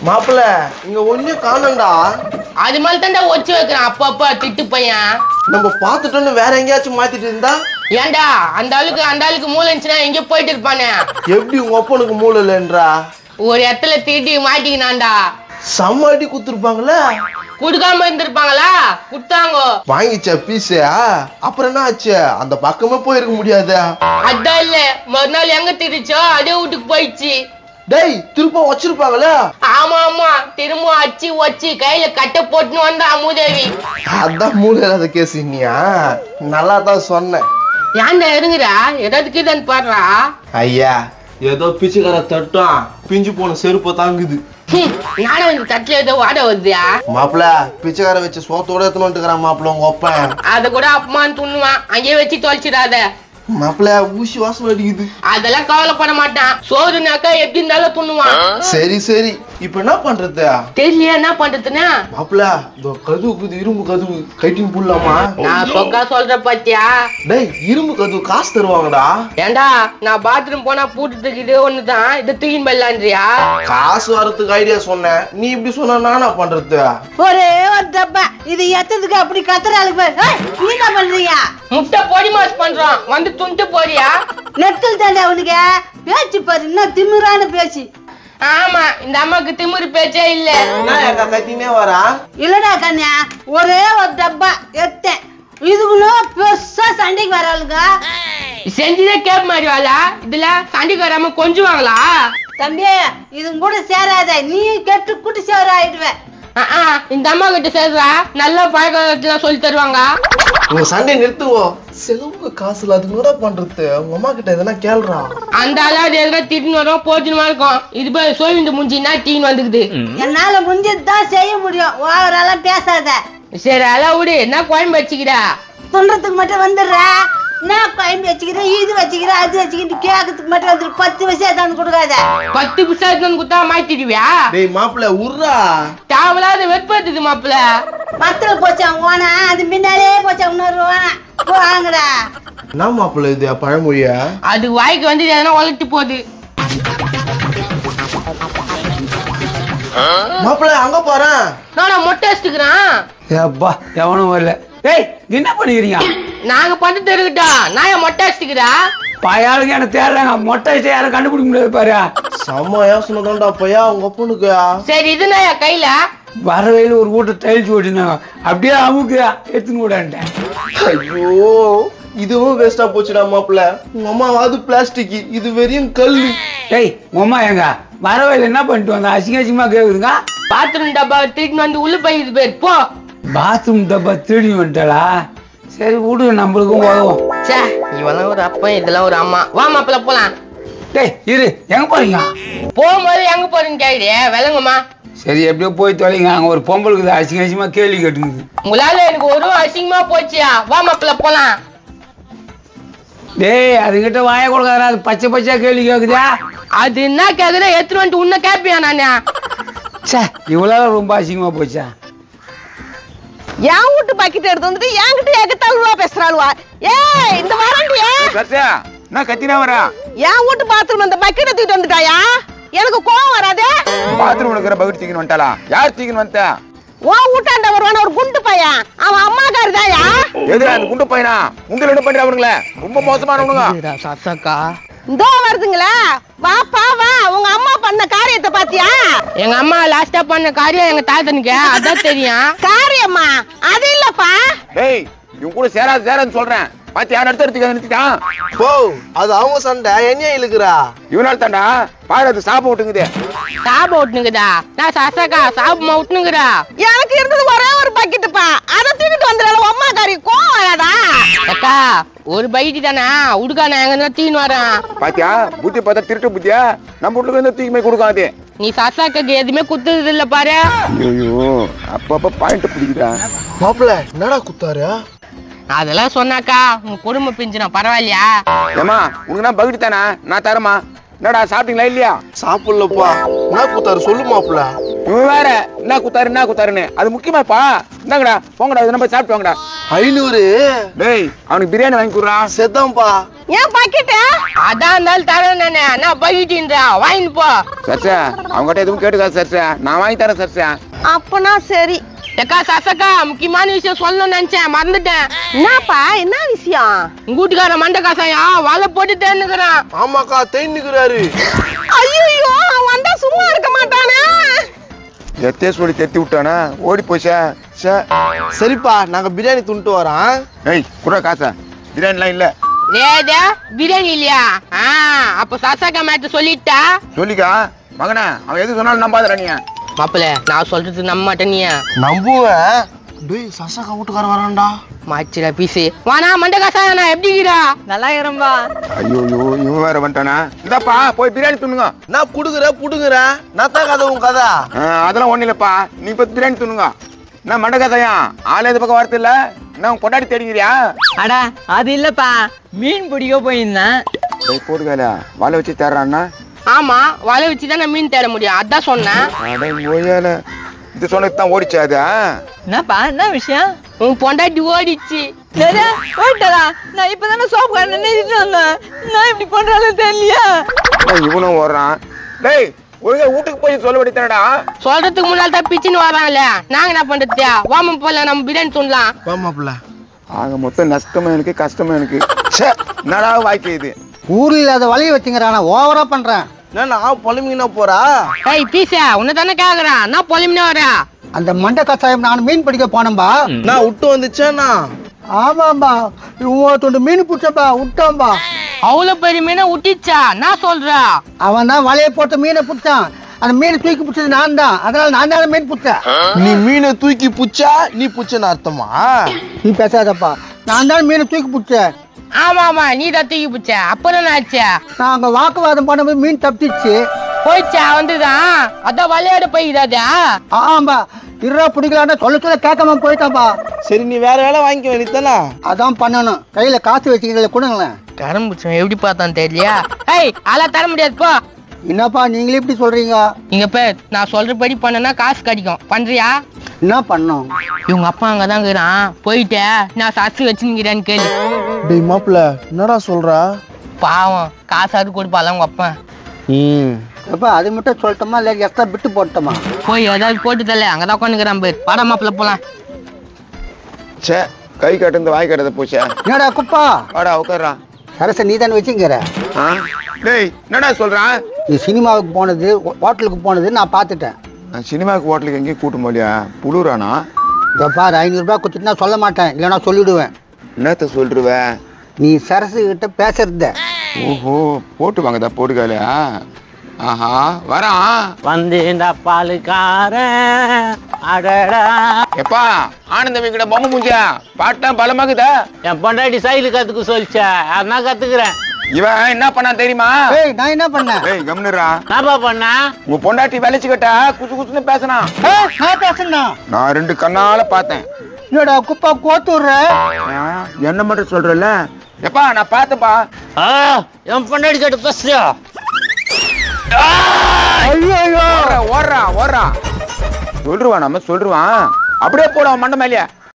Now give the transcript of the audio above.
மாப்பிள்ள இங்க ஒண்ணே காணோம்டா அது மாதிரி தான்டா ஒச்சு வைக்கிறான் அப்பப்ப திட்டு பையன் நம்ம பார்த்துட்டோன்னு வேற எங்கேயாச்சும் மாத்திட்டு இருந்தா ஏன்டா அந்த ஆளுக்கு அந்த ஆளுக்கு மூளை இருந்துச்சுன்னா எங்கேயோ போயிட்டு இருப்பானே எப்படி உங்க அப்பனுக்கு மூளை இல்லைன்றா ஒரு இடத்துல திருட்டி மாட்டிக்கினான்டா செம்ம அடி குத்துருப்பாங்களே குடுக்காம இருந்திருப்பாங்களா குடுத்தாங்க வாங்கிச்ச பீஸ் அப்புறம் என்ன ஆச்சு அந்த பக்கமே போயிருக்க முடியாது அதான் இல்ல மறுநாள் எங்க திருச்சோ அதே வீட்டுக்கு போயிடுச்சு டேய் திரும்ப வச்சிருப்பாங்களே ஆமா ஆமா திரும்ப அச்சு வச்சு கையில கட்டை போட்டுன்னு வந்தா அமுதேவி அதான் மூளை இல்லாத கேஸ் நீயா நல்லா தான் சொன்னேன் ஏன்டா இருங்குறா ஏதாவது கீதன் பாடுறா ஐயா ஏதோ பிச்சுக்கார தட்டும் பிஞ்சு போன செருப்பு தாங்குது ஹம், நானும் இந்த தட்டுல ஏதோ வாட வருதுயா மாப்பிள பிச்சைக்கார வச்சு சோத்தோட எடுத்துன்னு வந்துக்கிறான் மாப்பிள உங்க ஒப்பன் அத கூட அப்பமான்னு துண்ணுவான் அங்கேயே வச்சு தொலைச்சிடாத மாப்பிள ஊசி வாசம் அடிக்குது அதெல்லாம் கவலைப்பட மாட்டான் சோறுனாக்கா எப்படி இருந்தாலும் துண்ணுவான் சரி சரி இப்ப என்ன பண்றது தெரியலையா என்ன பண்றதுன்னா மாப்பிள இதோ கதுவுக்குது இரும்பு கதவு கைட்டிங் புல்லாமா நான் சொக்கா சொல்ற பாத்தியா டேய் இரும்பு கதவு காசு தருவாங்கடா ஏண்டா நான் பாத்ரூம் போனா பூட்டுறதுக்கு இது ஒண்ணுதான் இதை தூக்கின்னு போயிடலான்றியா காசு வரதுக்கு ஐடியா சொன்னேன் நீ இப்படி சொன்னா நானா பண்றது ஒரே ஒரு டப்பா இது எத்ததுக்கு அப்படி கத்துறாளுக்கு பாரு ஏய், நீ என்ன பண்றீங்க முட்டை பொடி மாஸ் பண்றோம் வந்து துண்டு போறியா நெத்தில் தானே அவனுக்கு பேச்சு பாரு இன்னும் திமிரான பேச்சு ஆமா இந்த அம்மாக்கு திமிரு பேச்சே இல்ல என்ன எங்க கத்தினே வரா இல்லடா கண்ணியா ஒரே ஒரு டப்பா எடுத்தேன் இதுக்குள்ள பெருசா சண்டைக்கு வராளுங்க செஞ்சுதே கேப் மாதிரி வாழா இதுல சண்டைக்கு வராம கொஞ்சுவாங்களா தம்பி இது கூட சேராத நீ கெட்டு குட்டி சேர ஆயிடுவ ஆ, ஆ, இந்த அம்மா கிட்ட சேர்றா நல்ல பழக்கத்துல சொல்லி தருவாங்க உங்க சண்டை நிறுத்துவோம் செலவுக்கு காசு இல்ல அதுக்கு என்ன பண்றது உங்க அம்மா கிட்ட எதனா கேள்றா அந்த ஆளாவது எதுனா திட்டுன்னு வரும் போச்சுன்னு இருக்கும் இது போய் சோவிந்து முஞ்சின்னா டீன் வந்துக்குது என்னால முடிஞ்சதுதான் செய்ய முடியும் ஓவராலாம் பேசாத சரி அதான் விடு என்ன குழம்பு வச்சுக்கிறா சொல்றதுக்கு மட்டும் வந்துடுற நான் குழம்பு வச்சுக்கிறேன் இது வச்சுக்கிறேன் அது வச்சுக்கிட்டு கேட்கறதுக்கு மட்டும் வந்துடு பத்து விஷயம் எடுத்தாந்து கொடுக்காத பத்து பிசாசு குத்தா மாத்திடுவியா டேய் மாப்பிள உர்றா தேவையில்லாத வெப்பத்துது மாப்பிள பத்துல போச்சான் ஓனா அது முன்னாலே போச்சான் இன்னொரு ஓனா வாங்கடா என்ன மாப்பிள இது பழமொழிய அது வாய்க்கு வந்து எதனா வளர்த்து போகுது மாப்பிள அங்க போறேன் நான் மொட்டை வச்சுக்கிறான் ஏப்பா எவனும் வரல ஏய் என்ன பண்ணிக்கிறீங்க நாங்க பண்ணிட்டு இருக்கட்டும் நான் ஏன் மொட்டை வச்சுக்கிறா பயாளுக்கு எனக்கு தேடுறாங்க மொட்டை வச்சு யாரும் கண்டுபிடிக்க முடியாது பாரு செம்ம யோசனை தான்டா பையா உங்க அப்பனுக்கு சரி இது நான் என் கையில வர வயல ஒரு கூட்டம் டைல்ஸ் ஓட்டிருந்தாங்க அப்படியே அமுக்கு எடுத்துன்னு கூடன்ட்டேன் ஐயோ இதுவும் வேஸ்டா போச்சுடா மாப்பிள உங்க அம்மாவாது பிளாஸ்டிக் இது வெறும் கல்லு டேய் உம்மா எங்க வர வயல என்ன பண்ணிட்டு வந்தா அசிங்க அசிங்கமா கேக்குதுங்க பாத்ரூம் டப்பா தூக்கிட்டு வந்து உள்ள போயிது பேர் போ பாத்ரூம் டப்பா திருடி வந்துட்டாளா சரி விடு நம்மளுக்கும் உதவும் சே இவெல்லாம் ஒரு அப்பன் இதெல்லாம் ஒரு அம்மா வா மாப்பிள போலாம் டேய் இரு எங்க போறீங்க போகும்போது எங்க போறேன்னு கேக்குறே விளங்குமா சரி எப்படியோ போய் தொலைங்க அங்க ஒரு பொம்பளுக்கு அசிங்க அசிங்கமா கேள்வி கேட்டுங்குது உங்களால எனக்கு ஒரு அசிங்கமா போச்சியா வா மாப்பிள போலாம் டேய் அதுகிட்ட வாய கொடுக்காதா அது பச்சை பச்சையா கேள்வி கேக்குதா அது என்ன கேக்குற எடுத்துட்டு வந்துட்டு உன்ன கேப்பியா நானு ச்சே இவ்வளவு ரொம்ப அசிங்கமா போச்சா என் வீட்டு பக்கெட் எடுத்து வந்துட்டு என்கிட்ட எகத்தாளுவா பேசுறாளுவா ஏய் இந்த வரண்டியா சத்யா என்ன கத்தினா வரா என் வீட்டு பாத்ரூம் அந்த பக்கெட் தூக்கிட்டு வந்துட்டாயா எனக்கு கோவம் வராதே பாத்ரூம் இருக்கிற பக்கெட் தூக்கின்னு வந்துட்டாளா யார் தூக்கின்னு வந்தா உன் வீட்டாண்ட வருவான ஒரு குண்டு பையன் அவன் அம்மாக்காரு தாயா எதுடா அந்த குண்டு பையனா உங்களை என்ன பண்ற அவனுங்களே ரொம்ப மோசமானவனுங்க சசக்கா இதோ வருதுங்களே வாப்பா வா உங்க அம்மா பண்ண காரியத்தை பாத்தியா எங்க அம்மா லாஸ்டா பண்ண காரியம் எங்க தாத்தனுக்கு அதான் தெரியும் காரியம்மா அது இல்லப்பா டேய் இவன் கூட சேராது சேராதுன்னு சொல்றேன் பாத்தி யார் அடுத்த இடத்துக்கு நிறுத்திட்டான் போ அது அவங்க சண்டை என்னைய இழுக்குறா இவனால தாண்டா பாரு அது சாப்ப விட்டுங்குது சாப விட்டுனுக்குதா நான் சசக்கா சாபமா விட்டுனுக்குறா எனக்கு இருந்தது ஒரே ஒரு பக்கெட்டுப்பா அதை தூக்கிட்டு வந்துடல அம்மா காரியம் கோவம் வராதா அக்கா ஒரு பைட்டி தானே உடுக்கா நான் எங்க தீன்னு வரேன் பாத்தியா புத்தி பார்த்தா திருட்டு புத்தியா நம்ம வீட்டுக்கு வந்து தூக்கி போய் கொடுக்காது நீ சசாக்காக்கு எதுவுமே குத்துறது இல்ல பாரு ஐயோ அப்பப்ப பாயிண்ட் பிடிக்குதா மாப்பிள என்னடா குத்தாரு அதெல்லாம் சொன்னாக்கா உங்க குடும்ப பிஞ்சினா பரவாயில்லையா ஏமா உனக்கு நான் பக்கெட் தானே நான் தரமா என்னடா சாப்பிட்டீங்களா இல்லையா சாப்பிடலப்பா என்ன கூத்தாரு சொல்லு மாப்பிள்ள இவன் வேற என்ன குத்தாரு என்ன குத்தாருன்னு அது முக்கியமாப்பா என்னங்கடா போங்கடா இது நம்ம சாப்பிட்டு வாங்கடா ஐநூறு டேய் அவனுக்கு பிரியாணி வாங்கி கொடுறான் செத்தாம்பா ஏன் பாக்கெட்ட அதான் இருந்தாலும் தரேன் நானே நான் போயிட்டீன்றா வாங்கிட்டு போ சர்ச்சா அவங்ககிட்ட எதுவும் கேட்டுக்காது சர்ச்சா நான் வாங்கி தரேன் சர்ச்சா அப்பனா சரி ஏக்கா சசக்கா முக்கியமான விஷயம் சொல்லணும்னு நினைச்சேன் மறந்துட்டேன் என்னப்பா என்ன விஷயம் உங்க வீட்டுக்கார மண்டை காசாயா வலை போட்டு தேர்ந்துக்கிறான் ஆமாக்கா தேன்னுக்குறாரு ஐயோ வந்தா சும்மா இருக்க மாட்டானே எத்தே சொல்லி தெத்தி விட்டானா ஓடி போச்சா சே சரிப்பா நாங்க பிரியாணி துண்டு வரோம் ஏய் குடுற காசா பிரியாணிலாம் இல்ல ஏதா பிரியாணி இல்லையா ஆ அப்ப சசக்கா மேட்ட சொல்லிட்டா சொல்லிக்கா மகனே அவன் எது சொன்னாலும் நம்பாதடா நீ மாப்பிள்ள நான் சொல்றது நம்ப மாட்டேன் நீ நம்புவேன் டேய் சசாக்கா வீட்டுக்கார வரான்டா மாச்சிரா பீஸு வானா மண்டை காசா நான் எப்படி இருக்கிறா நல்லா இருக்கிறம்பா ஐயோ ஐயோ இவன் வேற வந்துட்டானா இந்தாப்பா போய் பிரியாணி துண்ணுங்க நான் குடுக்குற புடுங்குற நான் தான் கதை உன் கதை ஆ, அதெல்லாம் ஒண்ணும் இல்லப்பா நீ இப்ப பிரியாணி துண்ணுங்க என்ன மண்டை கதையா ஆள் எது பக்கம் வரது இல்ல என்ன உன் கொண்டாடி தேடிக்கிறியா அடா அது இல்லப்பா மீன் பிடிக்க போயிருந்தேன் டேய் போடுகால வலை வச்சு தேடுறான்னா ஆமா வலை வச்சு தான் நான் மீன் தேட முடியும் அதான் சொன்னேன் அட ஓயால இது சொன்னது தான் ஓடிச்சா அது ஆ? என்னப்பா என்ன விஷயம் உன் பொண்டாட்டி ஓடிச்சு நிறைய போயிட்டதா நான் இப்பதானே சோப்பு கடை நினைச்சிட்டு வந்தேன் நான் இப்படி பண்றாலும் தெரியலையா என்ன இவனும் ஓடுறான் டேய் ஒழுங்கா வீட்டுக்கு போய் சொல்ல வேண்டியதானடா சொல்றதுக்கு முன்னால தான் பிச்சுன்னு வரான்ல நாங்க என்ன பண்றது வாம போல நம்ம பிரியாணி சொல்லலாம் வா மாப்பிள்ள ஆக மொத்தம் நஷ்டமா எனக்கு கஷ்டமா எனக்கு ச்சே என்னடா வாய்க்கு இது ஊர்ல இல்லாத வழிய வச்சுங்கிறானா ஓவரா பண்றேன் என்ன பொலிமினா போறா ஏய் பீசா உன்னை தானே கேக்குறான் நான் பொலிமினே வரேன் அந்த மண்டை கச்சாயம் நான் மீன் பிடிக்க போனேன்பா நான் விட்டு வந்துச்சேன்னா ஆமாம்பா இவன் தொண்டு மீன் பிடிச்சப்பா விட்டான்பா அவ்வளவு பெரிய மீனை விட்டுச்சா நான் சொல்றேன் அவன் தான் வலைய போட்டு மீனை பிடிச்சான் அந்த மீனை தூக்கி பிடிச்சது நான் தான் அதனால நான் தான் மீன் பிடிச்சேன் நீ மீனை தூக்கி புச்சா நீ புச்சன்னு அர்த்தமா நீ பேசாதப்பா நான் தான் மீனை தூக்கி பிடிச்சேன் ஆமா ஆமா நீ தான் தூக்கி பிடிச்ச அப்புறம் என்ன ஆச்சு நான் அங்க வாக்குவாதம் பண்ணும்போது மீன் தப்பிச்சு போயிச்சா வந்துதான் அதான் விளையாட போய்தாதா ஆமாம்பா இருபா பிடிக்கலான்னு சொல்ல சொல்ல கேட்காம போயிட்டான்பா சரி நீ வேற வேலை வாங்கிக்க வேண்டியதானே அதான் பண்ணணும் கையில காசு வச்சுக்கிறத கொடுங்களேன் கரம் பிடிச்சவன் எப்படி பார்த்தான் தெரியலையா ஏய் அதெல்லாம் தர முடியாது போ என்னப்பா நீங்களே இப்படி சொல்றீங்க இங்க பேர் நான் சொல்றபடி பண்ணனா காசு கிடைக்கும் பண்றியா என்ன பண்ணோம் இவங்க அப்பா அங்கதான் இருக்கிறான் போயிட்டு நான் சச்சு வச்சுங்கிறேன்னு கேளு டேய் மாப்பிள்ள என்னடா சொல்றா பாவம் காசாவது கொடுப்பால உங்க அப்பா ம் அப்பா அது மட்டும் சொல்லட்டுமா இல்லை எக்ஸ்ட்ரா பிட்டு போட்டோமா போய் ஏதாவது போட்டு தரல அங்கதான் உட்காந்துக்கிறான் பேர் பாடா மாப்பிள்ள போலாம் ச்சே கை கட்டுந்து வாய் கட்டத போச்சே என்னடா குப்பா வாடா உட்கார்றா சரச நீ தானே வச்சுங்கிற ஆ? டேய் என்னடா சொல்றான் நீ சினிமாவுக்கு போனது ஹோ- ஹோட்டலுக்கு போனது நான் பார்த்துட்டேன் நான் சினிமாவுக்கு ஹோட்டலுக்கு எங்கேயும் கூட்டு போலியா புழுறானா இந்த பாரு ஐநூறுரூபா கொடுத்துட்டு நான் சொல்ல மாட்டேன் இல்லைன்னா சொல்லிடுவேன் என்னத்த சொல்லிருவ நீ சரசு கிட்ட பேசுறத ஓஹோ போட்டு வாங்கதா போட்டுக்காலையா ஆஹா வரான் வந்து இந்த பாலுக்காரன் அடடா எப்பா ஆனந்தமி கிட்ட பொம்மை மூஞ்சா பாட்டெல்லாம் பலமாக்குதா என் பொண்டாட்டி சைக்கிள் கத்துக்க சொல்லிச்சா அதான் கத்துக்கிறேன் இவன் என்ன பண்ணான் தெரியுமா ஏய் நான் என்ன பண்ணேன் ஏய் கம்னுரா என்னப்பா பண்ணா உங்க பொண்டாட்டி வேலைச்சுக்கிட்ட குசு குசுன்னு பேசினான் ஏய், நான் பேசுனா நான் ரெண்டு கண்ணால பார்த்தேன் என்னடா குப்பா கோத்து விடுற ஆ, என்ன மட்டும் சொல்றல எப்பா நான் பார்த்தேன்ப்பா ஆ, என் பொண்டாட்டி கிட்ட பேசுறியா ஓடுறா ஓடுறா ஓடுறா சொல்லிருவான் நம்ம சொல்லிருவான் அப்படியே போடுவான் மண்டை மேலேயே